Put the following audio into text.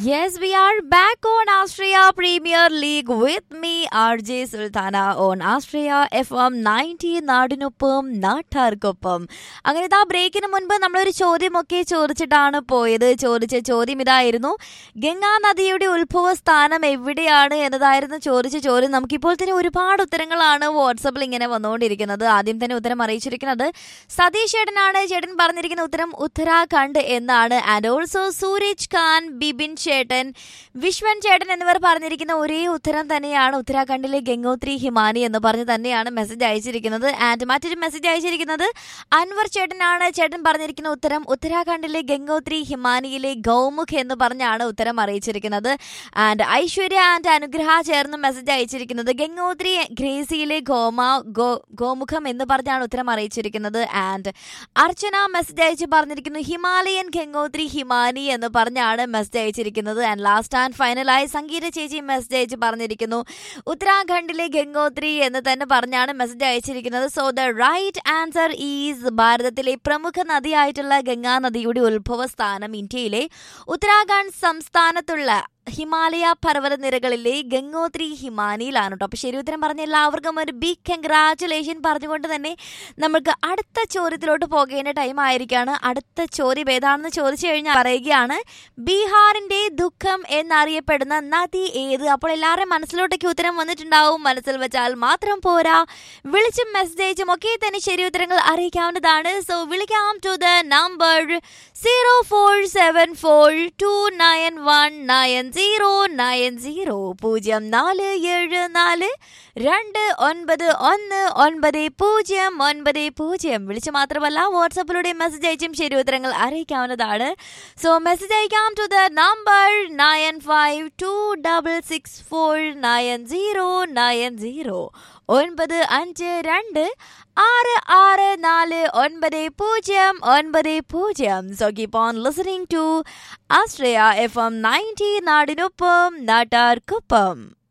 Yes, we are back on Austria Premier League with me, RJ Sultana, on Austria FM 90 നാടിനൊപ്പം നാട്ടാർക്കൊപ്പം അങ്ങനെ ഇതാ ബ്രേക്കിന് മുൻപ് നമ്മളൊരു ചോദ്യമൊക്കെ ചോദിച്ചിട്ടാണ് പോയത് ചോദിച്ച ചോദ്യം ഇതായിരുന്നു ഗംഗാ നദിയുടെ ഉത്ഭവ സ്ഥാനം എവിടെയാണ് എന്നതായിരുന്നു ചോദിച്ച ചോദ്യം നമുക്കിപ്പോൾ തന്നെ ഒരുപാട് ഉത്തരങ്ങളാണ് വാട്സപ്പിൽ ഇങ്ങനെ വന്നുകൊണ്ടിരിക്കുന്നത് ആദ്യം തന്നെ ഉത്തരം അറിയിച്ചിരിക്കുന്നത് സതീഷ് ചേട്ടനാണ് ചേട്ടൻ പറഞ്ഞിരിക്കുന്ന ഉത്തരം ഉത്തരാഖണ്ഡ് എന്നാണ് ആൻഡ് ഓൾസോ സൂരജ് ഖാൻ ബിബിൻ ചേട്ടൻ വിശ്വൻ ചേട്ടൻ എന്നിവർ പറഞ്ഞിരിക്കുന്ന ഒരേ ഉത്തരം തന്നെയാണ് ഉത്തരാഖണ്ഡിലെ ഗംഗോത്രി ഹിമാനി എന്ന് പറഞ്ഞ് തന്നെയാണ് മെസ്സേജ് അയച്ചിരിക്കുന്നത് ആൻഡ് മറ്റൊരു മെസ്സേജ് അയച്ചിരിക്കുന്നത് അൻവർ ചേട്ടനാണ് ചേട്ടൻ പറഞ്ഞിരിക്കുന്ന ഉത്തരം ഉത്തരാഖണ്ഡിലെ ഗംഗോത്രി ഹിമാനിയിലെ ഗൗമുഖ് എന്ന് പറഞ്ഞാണ് ഉത്തരം അറിയിച്ചിരിക്കുന്നത് ആൻഡ് ഐശ്വര്യ ആൻഡ് അനുഗ്രഹ ചേർന്ന് മെസ്സേജ് അയച്ചിരിക്കുന്നത് ഗംഗോത്രി ഗ്രേസിയിലെ ഗോമ ഗോ ഗോമുഖം എന്ന് പറഞ്ഞാണ് ഉത്തരം അറിയിച്ചിരിക്കുന്നത് ആൻഡ് അർച്ചന മെസ്സേജ് അയച്ച് പറഞ്ഞിരിക്കുന്നു ഹിമാലയൻ ഗംഗോത്രി ഹിമാനി എന്ന് പറഞ്ഞാണ് മെസ്സേജ് അയച്ചിരിക്കുന്നത് ആൻഡ് ലാസ്റ്റ് ആൻഡ് ഫൈനലായി സംഗീത ചേച്ചി മെസ്സേജ് അയച്ച് പറഞ്ഞിരിക്കുന്നു ഉത്തരാഖണ്ഡിലെ ഗംഗോത്രി എന്ന് തന്നെ പറഞ്ഞാണ് മെസ്സേജ് അയച്ചിരിക്കുന്നത് so the right answer is ഭാരതത്തിലെ പ്രമുഖ നദിയായിട്ടുള്ള ഗംഗാ നദിയുടെ ഉത്ഭവ സ്ഥാനം ഇന്ത്യയിലെ ഉത്തരാഖണ്ഡ് സംസ്ഥാനത്തുള്ള ഹിമാലയ പർവ്വതനിരകളിലെ ഗംഗോത്രി ഹിമാനിയിലാണ് കേട്ടോ അപ്പോൾ ശരി ഉത്തരം പറഞ്ഞ എല്ലാവർക്കും ഒരു ബിഗ് കൺഗ്രാറ്റുലേഷൻ പറഞ്ഞുകൊണ്ട് തന്നെ നമുക്ക് അടുത്ത ചോദ്യത്തിലോട്ട് പോകേണ്ട ടൈം ആയിരിക്കാണ് അടുത്ത ചോദ്യം ഏതാണെന്ന് ചോദിച്ചു കഴിഞ്ഞാൽ പറയുകയാണ് ബീഹാറിന്റെ ദുഃഖം എന്നറിയപ്പെടുന്ന നദി ഏത് അപ്പോൾ എല്ലാവരുടെയും മനസ്സിലോട്ടേക്ക് ഉത്തരം വന്നിട്ടുണ്ടാവും മനസ്സിൽ വെച്ചാൽ മാത്രം പോരാ വിളിച്ചും മെസ്സേജ് അയച്ചും ഒക്കെ തന്നെ ശരി ഉത്തരങ്ങൾ അറിയിക്കാവുന്നതാണ് സോ വിളിക്കാം to the number zero four seven four two nine one nine zero nine zero പൂജ്യം നാല് ഏഴ് നാല് രണ്ട് ഒൻപത് ഒന്ന് ഒൻപത് പൂജ്യം ഒൻപത് പൂജ്യം വിളിച്ച് മാത്രമല്ല വാട്സപ്പിലൂടെ മെസ്സേജ് അയച്ചും ശരി ഉത്തരങ്ങൾ അറിയിക്കാവുന്നതാണ് സോ മെസ്സേജ് അയക്കാം to the number nine five two double six four nine zero nine zero ഒൻപത് അഞ്ച് രണ്ട് ആറ് ആറ് നാല് ഒൻപത് പൂജ്യം ഒൻപത് പൂജ്യം so keep on listening to Astreya F M ninety നാടിനൊപ്പം നാട്ടാർക്കൊപ്പം